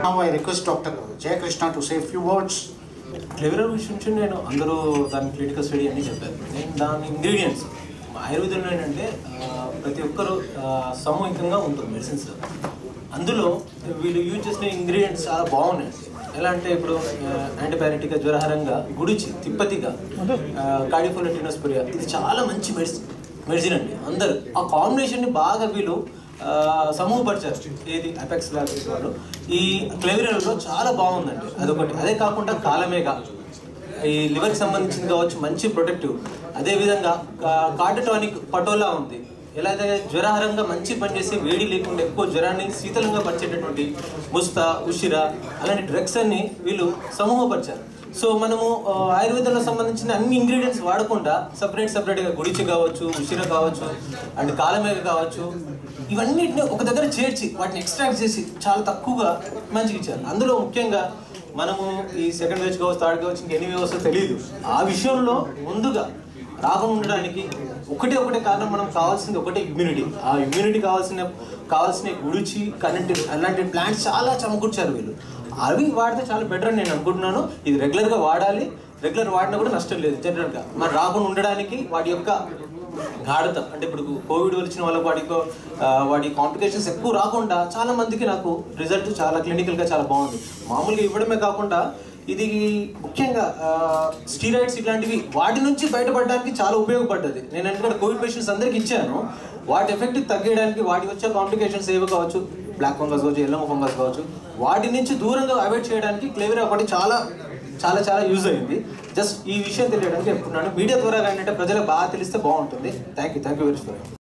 Now I request Dr. Jay Krishna to say a few words. క్లెవరల్ గురించి నేను అందరూ దాని క్లినికల్ స్టడీ అని చెప్పారు నేను దాని ఇంగ్రీడియంట్స్ ఆయుర్వేదంలో ఏంటంటే ఆ, ప్రతి ఒక్కరు ఆ, సామూహికంగా ఉంటుంది మెడిసిన్స్ అందులో వీళ్ళు యూజ్ చేసిన ఇంగ్రీడియంట్స్ చాలా బాగున్నాయి ఎలా అంటే ఇప్పుడు యాంటీబయాటిక్గా జ్వరహరంగా గుడిచి తిప్పతిగా కార్డియోఫోలటినోస్పిరియా ఇది చాలా మంచి మెడిసిన్ మెడిసిన్ అండి అందరు ఆ కాంబినేషన్ని బాగా వీళ్ళు ఆ, సమూహపరిచారు ఏది అపెక్స్ ల్యాబ్స్ వాళ్ళు ఈ క్లెవరిన్లో చాలా బాగుందండి అదొకటి అదే కాకుండా కాలమేగా ఈ లివర్కి సంబంధించింది కావచ్చు మంచి ప్రొటెక్టివ్ అదేవిధంగా కార్డటానిక్ పటోలా ఉంది ఎలా అయితే జ్వరహరంగా మంచి పనిచేసి వేడి లేకుండా ఎక్కువ జ్వరాన్ని శీతలంగా పరిచేటటువంటి ముస్తా ఉషిరా అలాంటి డ్రగ్స్ అన్ని వీళ్ళు సమూహపరిచారు సో మనము ఆ, ఆయుర్వేదంలో సంబంధించిన అన్ని ఇంగ్రీడియంట్స్ వాడకుండా సపరేట్ సపరేట్గా గుడిచి కావచ్చు ఉషిర కావచ్చు అండ్ కాలమేఘ కావచ్చు ఇవన్నిటిని ఒక దగ్గర చేర్చి వాటిని ఎక్స్ట్రాక్ట్ చేసి చాలా తక్కువగా మంచిగా ఇచ్చారు అందులో ముఖ్యంగా మనము ఈ సెకండ్ వేవ్ కావచ్చు థర్డ్ కావచ్చు ఇంకెన్ని వేవ్స్ తెలియదు ఆ విషయంలో ముందుగా రాకుండా ఉండడానికి ఒకటే ఒకటే కారణం మనం కావాల్సింది ఒకటే ఇమ్యూనిటీ ఆ ఇమ్యూనిటీ కావాల్సిన కావాల్సిన గుడిచి కనెక్ట్ అలాంటి ప్లాంట్స్ చాలా చమకూర్చారు వీళ్ళు అవి వాడితే చాలా బెటర్ అని నేను అనుకుంటున్నాను ఇది రెగ్యులర్గా వాడాలి రెగ్యులర్ వాడినా కూడా నష్టం లేదు జనరల్గా మరి రాకుండా ఉండడానికి వాటి యొక్క గాఢత అంటే ఇప్పుడు కోవిడ్ వచ్చిన వాళ్ళకి వాడి యొక్క, ఆ, వాడి కాంప్లికేషన్స్ ఎక్కువ రాకుండా చాలా మందికి నాకు రిజల్ట్ చాలా క్లినికల్గా చాలా బాగుంది మామూలుగా ఇవ్వడమే కాకుండా ఇది ముఖ్యంగా స్టీరాయిడ్స్ ఇట్లాంటివి వాటి నుంచి బయటపడడానికి చాలా ఉపయోగపడ్డది నేను ఎందుకంటే కోవిడ్ పేషెంట్స్ అందరికి ఇచ్చాను వాటి ఎఫెక్ట్ తగ్గడానికి వాటి వచ్చే కాంప్లికేషన్స్ ఏవి కావచ్చు బ్లాక్ ఫంగస్ కావచ్చు ఎల్లో ఫంగస్ కావచ్చు వాటి నుంచి దూరంగా అవాయిడ్ చేయడానికి క్లేవర్ ఒకటి చాలా చాలా చాలా యూజ్ అయింది జస్ట్ ఈ విషయం తెలియడానికి చెప్తున్నాను మీడియా ద్వారా ఏంటంటే ప్రజలకు బాగా తెలిస్తే బాగుంటుంది thank you thank you very much